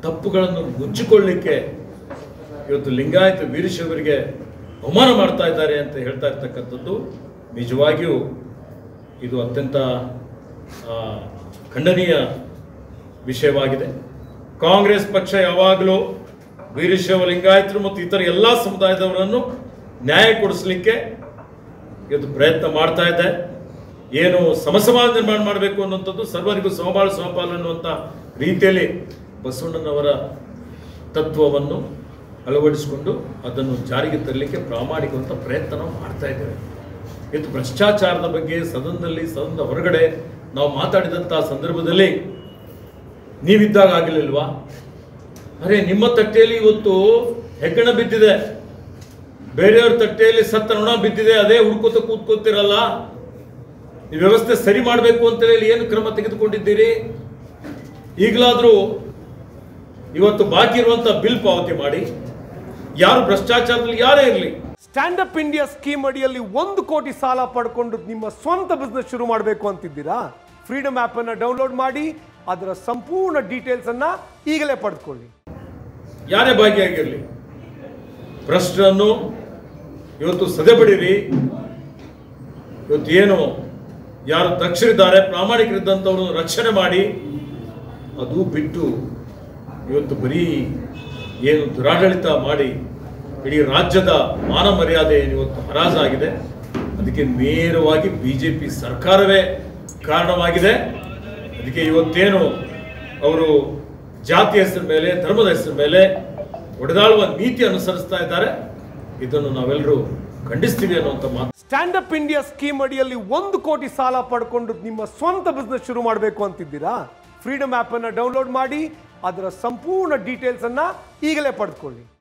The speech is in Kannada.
ತಪ್ಪುಗಳನ್ನು ಮುಚ್ಚಿಕೊಳ್ಳಿಕ್ಕೆ ಇವತ್ತು ಲಿಂಗಾಯತ ವೀರಶೈವರಿಗೆ ಅವಮಾನ ಮಾಡ್ತಾ ಇದ್ದಾರೆ ಅಂತ ಹೇಳ್ತಾ ಇರ್ತಕ್ಕಂಥದ್ದು ನಿಜವಾಗಿಯೂ ಇದು ಅತ್ಯಂತ ಆ, ಖಂಡನೀಯ ವಿಷಯವಾಗಿದೆ ಕಾಂಗ್ರೆಸ್ ಪಕ್ಷ ಯಾವಾಗಲೂ ವೀರಶೈವ ಲಿಂಗಾಯತರು ಮತ್ತು ಇತರ ಎಲ್ಲ ಸಮುದಾಯದವರನ್ನು ನ್ಯಾಯ ಕೊಡಿಸ್ಲಿಕ್ಕೆ ಇವತ್ತು ಪ್ರಯತ್ನ ಮಾಡ್ತಾ ಇದೆ ಏನು ಸಮಸಮಾಜ ನಿರ್ಮಾಣ ಮಾಡಬೇಕು ಅನ್ನುವಂಥದ್ದು ಸರ್ವರಿಗೂ ಸಮಬಾಳು ಸಮಪಾಲು ಅನ್ನುವಂಥ ರೀತಿಯಲ್ಲಿ ಬಸವಣ್ಣನವರ ತತ್ವವನ್ನು ಅಳವಡಿಸಿಕೊಂಡು ಅದನ್ನು ಜಾರಿಗೆ ತರಲಿಕ್ಕೆ ಪ್ರಾಮಾಣಿಕವಂತ ಪ್ರಯತ್ನ ನಾವು ಮಾಡ್ತಾ ಇದ್ದೇವೆ ಇವತ್ತು ಭ್ರಷ್ಟಾಚಾರದ ಬಗ್ಗೆ ಸದನದಲ್ಲಿ ಸದನದ ಹೊರಗಡೆ ನಾವು ಮಾತಾಡಿದಂಥ ಸಂದರ್ಭದಲ್ಲಿ ನೀವಿದ್ದಾಗ ಆಗಲಿಲ್ವಾ ಅರೆ ನಿಮ್ಮ ತಟ್ಟೆಯಲ್ಲಿ ಇವತ್ತು ಹೆಗ್ಗಣ ಬಿದ್ದಿದೆ ಬೇರೆಯವ್ರ ತಟ್ಟೆಯಲ್ಲಿ ಸತ್ತ ನೊಣ ಬಿದ್ದಿದೆ ಅದೇ ಹುಡ್ಕೋತ ಕೂತ್ಕೋತಿರಲ್ಲ ಈ ವ್ಯವಸ್ಥೆ ಸರಿ ಮಾಡಬೇಕು ಅಂತ ಹೇಳಿ ಏನು ಕ್ರಮ ತೆಗೆದುಕೊಂಡಿದ್ದೀರಿ ಈಗಲಾದರೂ ಇವತ್ತು ಬಾಕಿ ಇರುವಂತ ಬಿಲ್ ಪಾವತಿ ಮಾಡಿ ಯಾರು ಭ್ರಷ್ಟಾಚಾರದಲ್ಲಿ ಯಾರೇ ಇರಲಿ ಸ್ಟ್ಯಾಂಡ್ ಅಪ್ ಇಂಡಿಯಾ ಸ್ಕೀಮ್ ಅಡಿಯಲ್ಲಿ ಒಂದು ಕೋಟಿ ಸಾಲ ಪಡ್ಕೊಂಡು ನಿಮ್ಮ ಸ್ವಂತ ಬಿಸ್ನೆಸ್ ಶುರು ಮಾಡಬೇಕು ಅಂತಿದ್ದೀರಾ ಫ್ರೀಡಮ್ ಆಪ್ ಅನ್ನ ಡೌನ್ಲೋಡ್ ಮಾಡಿ ಅದರ ಸಂಪೂರ್ಣ ಡೀಟೇಲ್ಸ್ ಅನ್ನ ಈಗಲೇ ಪಡೆದುಕೊಳ್ಳಿ ಯಾರೇ ಭಾಗಿಯಾಗಿರಲಿ ಭ್ರಷ್ಟರನ್ನು ಇವತ್ತು ಸದೆಬಡಿರಿ ಇವತ್ತು ಏನು ಯಾರು ದಕ್ಷರಿದ್ದಾರೆ ಪ್ರಾಮಾಣಿಕರಿದ್ದಂಥವ್ರನ್ನು ರಕ್ಷಣೆ ಮಾಡಿ ಅದು ಬಿಟ್ಟು ಇವತ್ತು ಬರೀ ಏನು ದುರಾಡಳಿತ ಮಾಡಿ ಇಡೀ ರಾಜ್ಯದ ಮಾನ ಮರ್ಯಾದೆ ಏನು ಇವತ್ತು ಹರಾಜಾಗಿದೆ ಅದಕ್ಕೆ ನೇರವಾಗಿ ಬಿ ಜೆ ಪಿ ಸರ್ಕಾರವೇ ಕಾರಣವಾಗಿದೆ ಅದಕ್ಕೆ ಇವತ್ತೇನು ಅವರು ಜಾತಿ ಹೆಸರ ಮೇಲೆ ಧರ್ಮದ ಹೆಸರ ಮೇಲೆ ಒಡೆದಾಳುವ ನೀತಿ ಅನುಸರಿಸ್ತಾ ಇದ್ದಾರೆ ಇದನ್ನು ನಾವೆಲ್ಲರೂ ಖಂಡಿಸ್ತೀವಿ ಅನ್ನುವಂಥ ಮಾತು ಸ್ಟ್ಯಾಂಡ್ ಅಪ್ ಇಂಡಿಯಾ ಸ್ಕೀಮ್ ಅಡಿಯಲ್ಲಿ ಒಂದು ಕೋಟಿ ಸಾಲ ಪಡ್ಕೊಂಡು ನಿಮ್ಮ ಸ್ವಂತ ಬಿಸ್ನೆಸ್ ಶುರು ಮಾಡಬೇಕು ಅಂತಿದ್ದೀರಾ ಫ್ರೀಡಮ್ ಆಪ್ ಅನ್ನ ಡೌನ್ಲೋಡ್ ಮಾಡಿ ಅದರ ಸಂಪೂರ್ಣ ಡೀಟೇಲ್ಸ್ ಅನ್ನ ಈಗಲೇ ಪಡೆದುಕೊಳ್ಳಿ